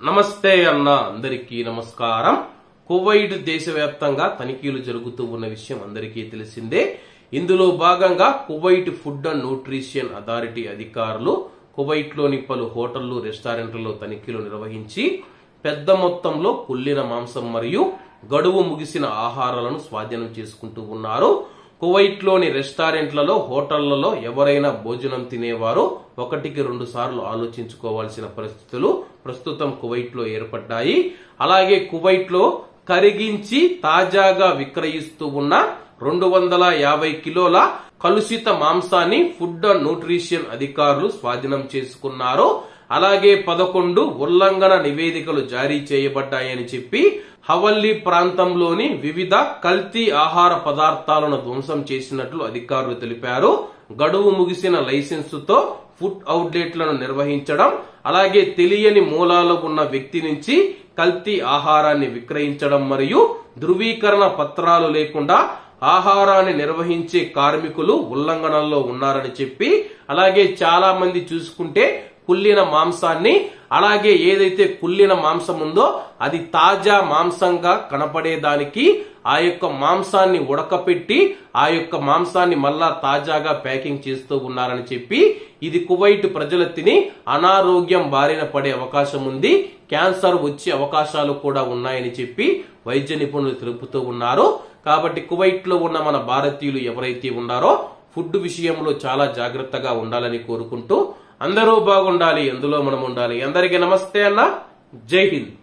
నమస్తే అన్న అందరికీ నమస్కారం కువైట్ దేశవ్యాప్తంగా తనిఖీలు జరుగుతూ ఉన్న విషయం అందరికీ తెలిసిందే ఇందులో భాగంగా Kuwait food and nutrition authority అధికారులు కువైట్ లోని పలు హోటళ్లు రెస్టారెంట్లలో తనిఖీలు నిర్వహించి పెద్ద మొత్తంలో కుళ్ళిన మాంసం మరియు గడువు ముగిసిన ఆహారాలను స్వాధీనం చేసుకుంటూ ఉన్నారు కువైట్ లోని రెస్టారెంట్లలో హోటళ్లలో ఎవరైనా భోజనం తినేవారు ఒకటికి రెండు సార్లు ఆలోచించుకోవాల్సిన పరిస్థితులు ప్రస్తుతం కువైట్ లో ఏర్పడ్డాయి అలాగే కువైట్ లో కరిగించి తాజాగా విక్రయిస్తూ ఉన్న రెండు వందల యాభై కిలోల కలుషిత మాంసాన్ని ఫుడ్ అండ్ న్యూట్రిషన్ అధికారులు స్వాధీనం చేసుకున్నారు అలాగే పదకొండు ఉల్లంఘన నివేదికలు జారీ చేయబడ్డాయని చెప్పి హవల్లీ ప్రాంతంలోని వివిధ కల్తీ ఆహార పదార్థాలను ధ్వంసం చేసినట్లు అధికారులు తెలిపారు గడువు ముగిసిన లైసెన్సుతో ఫుడ్ అవుట్లెట్లను నిర్వహించడం అలాగే తెలియని మూలాలు ఉన్న వ్యక్తి నుంచి కల్తీ ఆహారాన్ని విక్రయించడం మరియు ధృవీకరణ పత్రాలు లేకుండా ఆహారాన్ని నిర్వహించే కార్మికులు ఉల్లంఘనల్లో ఉన్నారని చెప్పి అలాగే చాలా మంది చూసుకుంటే కుళ్ళిన మాంసాన్ని అలాగే ఏదైతే కుళ్ళిన మాంసం ఉందో అది తాజా మాంసంగా కనపడేదానికి ఆ యొక్క మాంసాన్ని ఉడకపెట్టి ఆ యొక్క మాంసాన్ని మళ్ళా తాజాగా ప్యాకింగ్ చేస్తూ ఉన్నారని చెప్పి ఇది కువైట్ ప్రజలు తిని అనారోగ్యం బారిన పడే అవకాశం ఉంది క్యాన్సర్ వచ్చే అవకాశాలు కూడా ఉన్నాయని చెప్పి వైద్య నిపుణులు తెలుపుతూ ఉన్నారు కాబట్టి కువైట్ లో ఉన్న మన భారతీయులు ఎవరైతే ఉన్నారో ఫుడ్ విషయంలో చాలా జాగ్రత్తగా ఉండాలని కోరుకుంటూ అందరూ బాగుండాలి ఎందులో మనం ఉండాలి అందరికీ నమస్తే అన్న జై హింద్